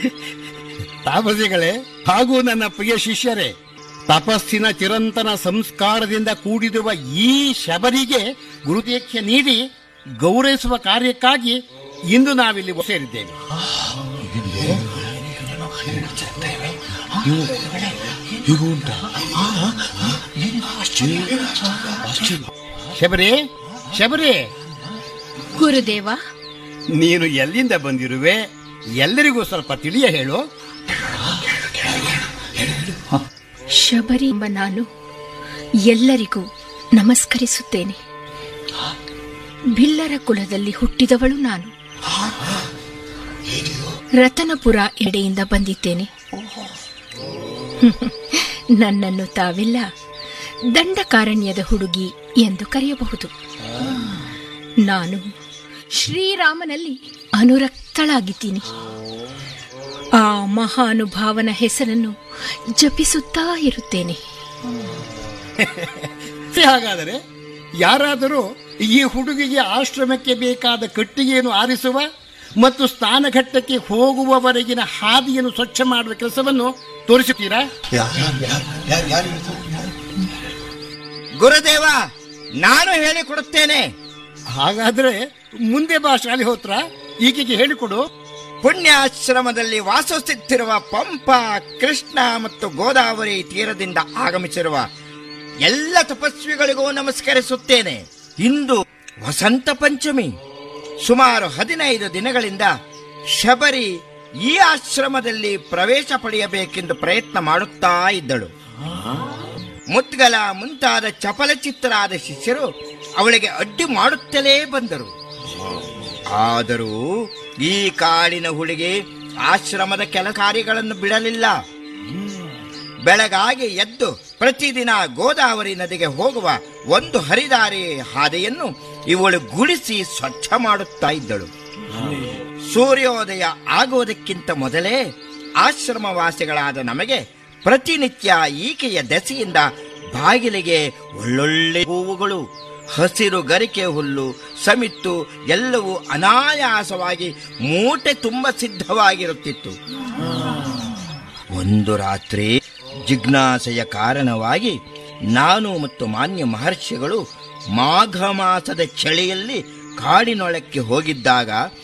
ತಾಪಸಿಗಳೇ ಹಾಗೂ ನನ್ನ ಪ್ರಿಯ ಶಿಷ್ಯರೇ ತಪಸ್ಸಿನ ಚಿರಂತನ ಸಂಸ್ಕಾರದಿಂದ ಕೂಡಿರುವ ಈ ಶಬರಿಗೆ ಗುರುದೀಕ್ಷೆ ನೀಡಿ ಗೌರವಿಸುವ ಕಾರ್ಯಕ್ಕಾಗಿ ಇಂದು ನಾವಿಲ್ಲಿ ಸೇರಿದ್ದೇವೆ ಶಬರಿ ಶಬರಿ ಗುರುದೇವ ನೀನು ಎಲ್ಲಿಂದ ಬಂದಿರುವೆ ಎಲ್ಲರಿಗೂ ಸ್ವಲ್ಪ ತಿಳಿಯ ಹೇಳು ಶಬರಿ ಎಂಬ ನಾನು ಎಲ್ಲರಿಗೂ ನಮಸ್ಕರಿಸುತ್ತೇನೆ ಬಿಲ್ಲರ ಕುಲದಲ್ಲಿ ಹುಟ್ಟಿದವಳು ನಾನು ರತನಪುರ ಎಡೆಯಿಂದ ಬಂದಿದ್ದೇನೆ ನನ್ನನ್ನು ತಾವೆಲ್ಲ ದಂಡಕಾರಣ್ಯದ ಹುಡುಗಿ ಎಂದು ಕರೆಯಬಹುದು ನಾನು ಶ್ರೀರಾಮನಲ್ಲಿ ಅನುರಕ್ತಳಾಗಿದ್ದೀನಿ ಆ ಮಹಾನುಭಾವನ ಹೆಸರನ್ನು ಜಪಿಸುತ್ತಾ ಇರುತ್ತೇನೆ ಹಾಗಾದರೆ ಯಾರಾದರೂ ಈ ಹುಡುಗಿಗೆ ಆಶ್ರಮಕ್ಕೆ ಬೇಕಾದ ಕಟ್ಟಿಗೆಯನ್ನು ಆರಿಸುವ ಮತ್ತು ಸ್ನಾನಘಟ್ಟಕ್ಕೆ ಹೋಗುವವರೆಗಿನ ಹಾದಿಯನ್ನು ಸ್ವಚ್ಛ ಮಾಡುವ ಕೆಲಸವನ್ನು ತೋರಿಸುತ್ತೀರಾ ಗುರುದೇವ ನಾನು ಹೇಳಿಕೊಡುತ್ತೇನೆ ಹಾಗಾದ್ರೆ ಮುಂದೆ ಬಾ ಶಾಲಿಹೋತ್ರ ಈಕೆಗೆ ಹೇಳಿಕೊಡು ಪುಣ್ಯಾಶ್ರಮದಲ್ಲಿ ವಾಸಿಸುತ್ತಿರುವ ಪಂಪ ಕೃಷ್ಣ ಮತ್ತು ಗೋದಾವರಿ ತೀರದಿಂದ ಆಗಮಿಸಿರುವ ಎಲ್ಲ ತಪಸ್ವಿಗಳಿಗೂ ನಮಸ್ಕರಿಸುತ್ತೇನೆ ಇಂದು ವಸಂತ ಪಂಚಮಿ ಸುಮಾರು ಹದಿನೈದು ದಿನಗಳಿಂದ ಶಬರಿ ಈ ಆಶ್ರಮದಲ್ಲಿ ಪ್ರವೇಶ ಪಡೆಯಬೇಕೆಂದು ಪ್ರಯತ್ನ ಮಾಡುತ್ತಾ ಇದ್ದಳು ಮುದ್ಗಲ ಮುಂತಾದ ಚಪಲಚಿತ್ತರಾದ ಶಿಷ್ಯರು ಅವಳಿಗೆ ಅಡ್ಡಿ ಮಾಡುತ್ತಲೇ ಬಂದರು ಆದರೂ ಈ ಕಾಡಿನ ಹುಡುಗಿ ಆಶ್ರಮದ ಕೆಲ ಕಾರ್ಯಗಳನ್ನು ಬಿಡಲಿಲ್ಲ ಬೆಳಗಾಗಿ ಎದ್ದು ಪ್ರತಿದಿನ ಗೋದಾವರಿ ನದಿಗೆ ಹೋಗುವ ಒಂದು ಹರಿದಾರಿ ಹಾದಿಯನ್ನು ಇವಳು ಗುಡಿಸಿ ಸ್ವಚ್ಛ ಮಾಡುತ್ತಾ ಇದ್ದಳು ಸೂರ್ಯೋದಯ ಆಗುವುದಕ್ಕಿಂತ ಮೊದಲೇ ಆಶ್ರಮವಾಸಿಗಳಾದ ನಮಗೆ ಪ್ರತಿನಿತ್ಯ ಈಕೆಯ ದೆಸೆಯಿಂದ ಬಾಗಿಲಿಗೆ ಒಳ್ಳೊಳ್ಳೆ ಹೂವುಗಳು ಹಸಿರು ಗರಿಕೆ ಹುಲ್ಲು ಸಮಿತ್ತು ಎಲ್ಲವೂ ಅನಾಯಾಸವಾಗಿ ಮೂಟೆ ತುಂಬ ಸಿದ್ಧವಾಗಿರುತ್ತಿತ್ತು ಒಂದು ರಾತ್ರಿ ಜಿಜ್ಞಾಸೆಯ ಕಾರಣವಾಗಿ ನಾನು ಮತ್ತು ಮಾನ್ಯ ಮಹರ್ಷಿಗಳು ಮಾಘ ಮಾಸದ ಚಳಿಯಲ್ಲಿ ಕಾಡಿನೊಳಕ್ಕೆ ಹೋಗಿದ್ದಾಗ